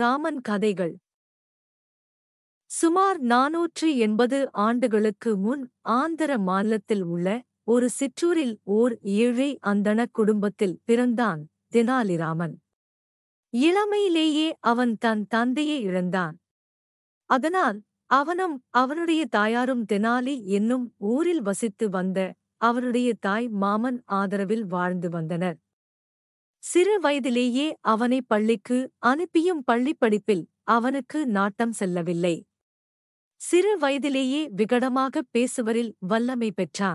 ராமன் கதைகள் சுமார் நாநூற்று எண்பது ஆண்டுகளுக்கு முன் ஆந்திர மாநிலத்தில் உள்ள ஒரு சிற்றூரில் ஓர் ஏழை அந்தணக் குடும்பத்தில் பிறந்தான் தெனாலிராமன் இளமையிலேயே அவன் தன் தந்தையை இழந்தான் அதனால் அவனும் அவனுடைய தாயாரும் தெனாலி என்னும் ஊரில் வசித்து வந்த அவருடைய தாய் மாமன் ஆதரவில் வாழ்ந்து வந்தனர் சிறு வயதிலேயே அவனை பள்ளிக்கு அனுப்பியும் பள்ளிப் படிப்பில் அவனுக்கு நாட்டம் செல்லவில்லை சிறு வயதிலேயே விகடமாகப் பேசுவரில் வல்லமை பெற்றான்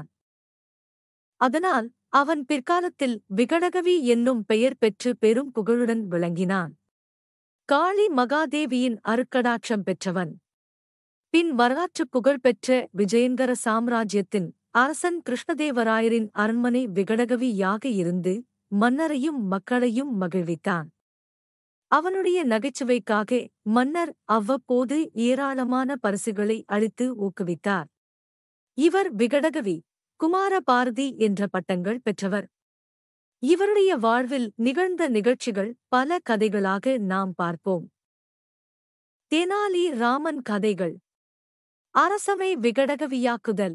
அதனால் அவன் பிற்காலத்தில் விகடகவி என்னும் பெயர் பெற்று பெரும் புகழுடன் விளங்கினான் காளி மகாதேவியின் அருக்கடாட்சம் பெற்றவன் பின் வரலாற்றுப் புகழ்பெற்ற விஜயங்கர சாம்ராஜ்யத்தின் அரசன் கிருஷ்ணதேவராயரின் அரண்மனை விகடகவியாக இருந்து மன்னரையும் மக்களையும் மகிழ்வித்தான் அவனுடைய நகைச்சுவைக்காக மன்னர் அவ்வப்போது ஏராளமான பரிசுகளை அளித்து ஊக்குவித்தார் இவர் விகடகவி குமார பாரதி என்ற பட்டங்கள் பெற்றவர் இவருடைய வாழ்வில் நிகழ்ந்த நிகழ்ச்சிகள் பல கதைகளாக நாம் பார்ப்போம் தெனாலி ராமன் கதைகள் அரசவை விகடகவியாக்குதல்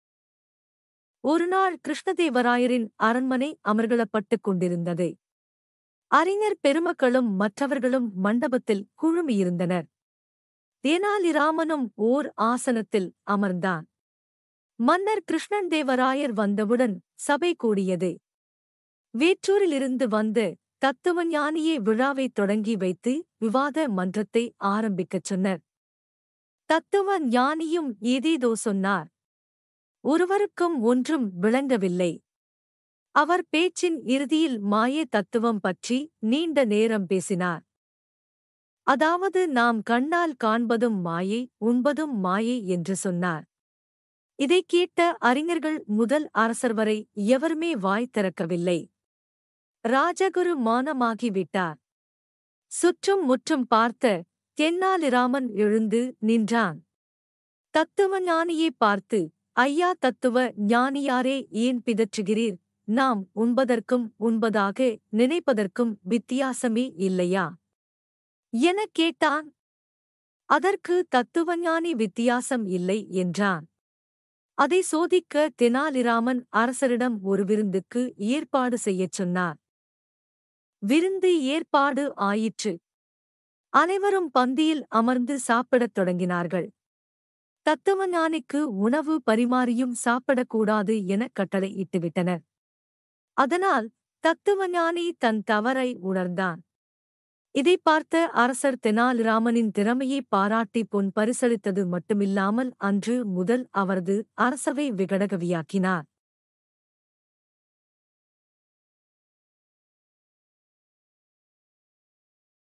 ஒருநாள் கிருஷ்ணதேவராயரின் அரண்மனை அமர்களப்பட்டுக் கொண்டிருந்தது அறிஞர் பெருமக்களும் மற்றவர்களும் மண்டபத்தில் குழுமியிருந்தனர் தெனாலிராமனும் ஓர் ஆசனத்தில் அமர்ந்தான் மன்னர் கிருஷ்ணன் தேவராயர் வந்தவுடன் சபை கூடியது வேற்றூரிலிருந்து வந்து தத்துவஞானியே விழாவைத் தொடங்கி வைத்து விவாத மன்றத்தை ஆரம்பிக்கச் சொன்னார் தத்துவ ஞானியும் ஏதேதோ சொன்னார் ஒருவருக்கும் ஒன்றும் விளங்கவில்லை அவர் பேச்சின் இறுதியில் மாய தத்துவம் பற்றி நீண்ட நேரம் பேசினார் அதாவது நாம் கண்ணால் காண்பதும் மாயை உண்பதும் மாயை என்று சொன்னார் இதைக் கேட்ட அறிஞர்கள் முதல் அரசர் வரை எவருமே வாய் திறக்கவில்லை ராஜகுரு மானமாகிவிட்டார் சுற்றும் முற்றும் பார்த்த தென்னாலிராமன் எழுந்து நின்றான் தத்துவ ஞானியை பார்த்து ஐயா தத்துவ ஞானியாரே ஏன் பிதற்றுகிறீர் நாம் உண்பதற்கும் உண்பதாக நினைப்பதற்கும் வித்தியாசமே இல்லையா எனக் கேட்டான் அதற்கு தத்துவஞானி வித்தியாசம் இல்லை என்றான் அதை சோதிக்க தெனாலிராமன் அரசரிடம் ஒரு விருந்துக்கு ஏற்பாடு செய்யச் சொன்னார் விருந்து ஏற்பாடு ஆயிற்று அனைவரும் பந்தியில் அமர்ந்து சாப்பிடத் தொடங்கினார்கள் தத்துவஞானிக்கு உணவு பரிமாறியும் சாப்பிடக்கூடாது என கட்டளை இட்டுவிட்டனர் அதனால் தத்துவஞானி தன் தவறை உணர்ந்தான் இதை பார்த்த அரசர் தெனாலிராமனின் திறமையை பாராட்டி பொன் பரிசளித்தது மட்டுமில்லாமல் அன்று முதல் அவரது அரசவை விகடகவியாக்கினார்